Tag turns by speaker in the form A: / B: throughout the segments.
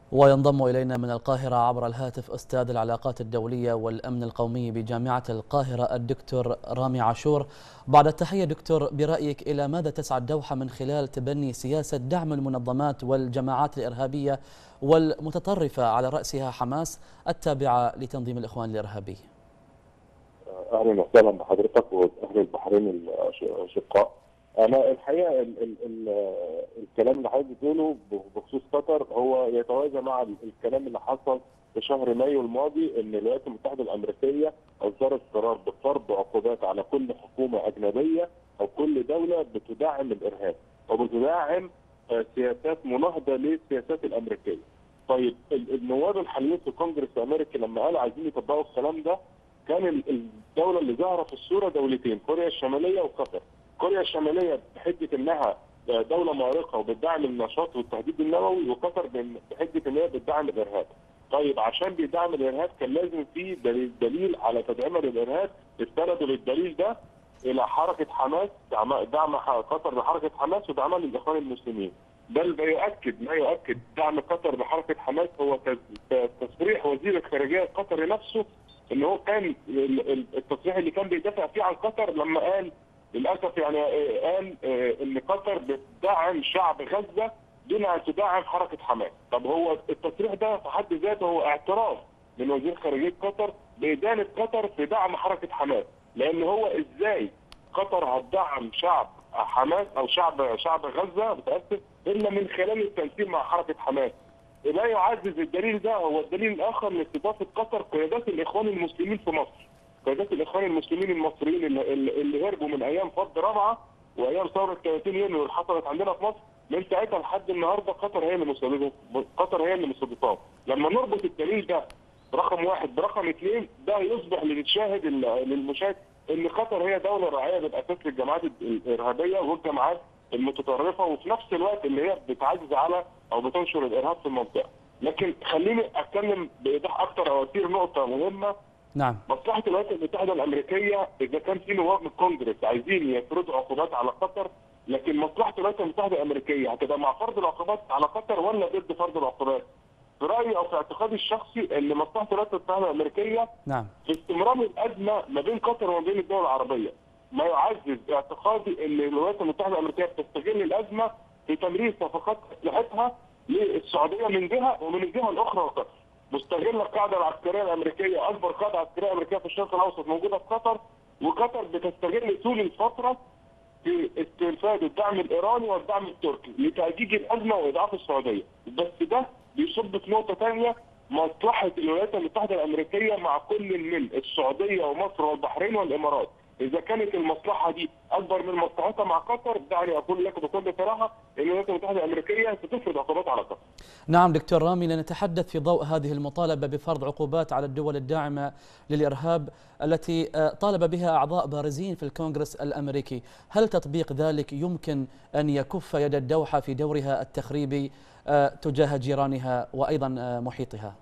A: وينضم إلينا من القاهرة عبر الهاتف أستاذ العلاقات الدولية والأمن القومي بجامعة القاهرة الدكتور رامي عاشور بعد التحية دكتور برأيك إلى ماذا تسعى الدوحة من خلال تبني سياسة دعم المنظمات والجماعات الإرهابية والمتطرفة على رأسها حماس التابعة لتنظيم الإخوان الإرهابي
B: اهلا وسهلا بحضرتك واهل البحرين الاشقاء انا الحقيقه ال ال ال الكلام اللي حضرتك بتقوله بخصوص قطر هو يتوازى مع الكلام اللي حصل في شهر مايو الماضي ان الولايات المتحده الامريكيه اصدرت قرار بفرض عقوبات على كل حكومه اجنبيه او كل دوله بتدعم الارهاب وبتدعم سياسات مناهضه للسياسات الامريكيه. طيب النواب الحاليين في الكونجرس الامريكي لما قالوا عايزين يطبقوا الكلام ده كان الدوله اللي ظاهره في الصوره دولتين كوريا الشماليه وقطر. كوريا الشماليه بحجه انها دوله مارقه وبتدعم النشاط والتهديد النووي وقطر بحجه ان هي بتدعم الارهاب. طيب عشان بيدعم الارهاب كان لازم في دليل, دليل على تدعيمها للارهاب استندوا للدليل ده الى حركه حماس دعم قطر لحركه حماس ودعمها للاخوان المسلمين. بل ما يؤكد ما يؤكد دعم قطر لحركه حماس هو تصريح وزير الخارجيه القطري نفسه ان هو كان التصريح اللي كان بيدافع فيه عن قطر لما قال للاسف يعني قال ان قطر بتدعم شعب غزه دون ان تدعم حركه حماس، طب هو التصريح ده في حد ذاته هو اعتراف من وزير خارجيه قطر بادانه قطر في دعم حركه حماس، لان هو ازاي قطر هتدعم شعب حماس او شعب شعب غزه بتاسف الا من خلال التنسيق مع حركه حماس. لا يعزز الدليل ده هو الدليل الاخر لاستضافه قطر قيادات الاخوان المسلمين في مصر. قيادات الاخوان المسلمين المصريين اللي, اللي هربوا من ايام فض رابعه وايام ثوره 30 يونيو اللي حصلت عندنا في مصر من ساعتها لحد النهارده قطر هي اللي مستضيفه قطر هي اللي مستضيفاهم لما نربط الدليل ده رقم واحد برقم اثنين ده يصبح للشاهد للمشاهد ان قطر هي دوله راعيه بالاساس للجماعات الارهابيه والجماعات المتطرفه وفي نفس الوقت اللي هي بتعزز على او بتنشر الارهاب في المنطقه. لكن خليني اتكلم بايضاح اكثر او اثير نقطه مهمه
A: نعم
B: مصلحه الولايات المتحده الامريكيه اذا كان في نواب من الكونجرس عايزين يفرضوا عقوبات على قطر لكن مصلحه الولايات المتحده الامريكيه هتبقى مع فرض العقوبات على قطر ولا ضد فرض العقوبات؟ في رايي او في اعتقادي الشخصي ان مصلحه الولايات المتحده الامريكيه
A: نعم
B: في استمرار الازمه ما بين قطر وما بين الدول العربيه. ما يعزز اعتقادي ان الولايات المتحده الامريكيه بتستغل الازمه في تمرير صفقات اسلحتها للسعوديه من جهه ومن الجهه الاخرى قطر. مستغله القاعده العسكريه الامريكيه اكبر قاعده عسكريه امريكيه في الشرق الاوسط موجوده في قطر وقطر بتستغل طول الفتره في استنفاذ الدعم الايراني والدعم التركي لتأجيج الازمه واضعاف السعوديه، بس ده بيصب في نقطه ثانيه مصلحه الولايات المتحده الامريكيه مع كل من السعوديه ومصر والبحرين والامارات. اذا كانت المصلحه دي اكبر من مصلحتها مع قطر دعني اقول لك بكل صراحه ان الولايات المتحده الامريكيه ستفرض عقوبات على قطر.
A: نعم دكتور رامي لنتحدث في ضوء هذه المطالبه بفرض عقوبات على الدول الداعمه للارهاب التي طالب بها اعضاء بارزين في الكونغرس الامريكي، هل تطبيق ذلك يمكن ان يكف يد الدوحه في دورها التخريبي تجاه جيرانها وايضا محيطها؟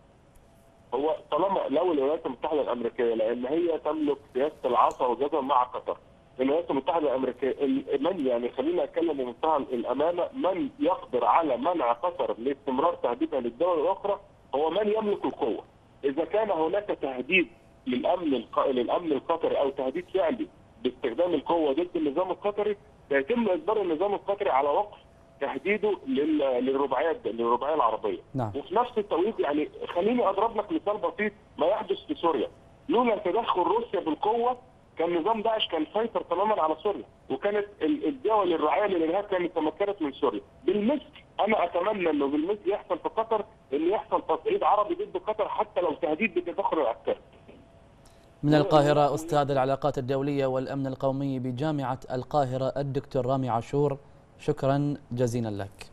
B: هو طالما لو الولايات المتحده الامريكيه لان هي تملك سياسه العصا والجزر مع قطر الولايات المتحده الامريكيه من يعني خلينا اتكلم بمنتهى الامانه من يقدر على منع قطر لاستمرار تهديدها للدول الاخرى هو من يملك القوه. اذا كان هناك تهديد للامن الق... للامن القطري او تهديد فعلي باستخدام القوه ضد النظام القطري سيتم اجبار النظام القطري على وقف تهديده لل... للرباعيه للرباعيه العربيه.
A: نعم.
B: وفي نفس التوقيت يعني خليني اضرب لك مثال بسيط ما يحدث في سوريا. لولا تدخل روسيا بالقوه كان نظام داعش كان سيطر تماما على سوريا وكانت الدول الراعيه للارهاب كانت تمكنت من سوريا بالمثل انا اتمنى انه بالمثل يحصل في قطر انه يحصل تصعيد عربي ضد قطر حتى لو تهديد بالتدخل العسكري
A: من القاهرة أستاذ العلاقات الدولية والأمن القومي بجامعة القاهرة الدكتور رامي عاشور شكرا جزيلا لك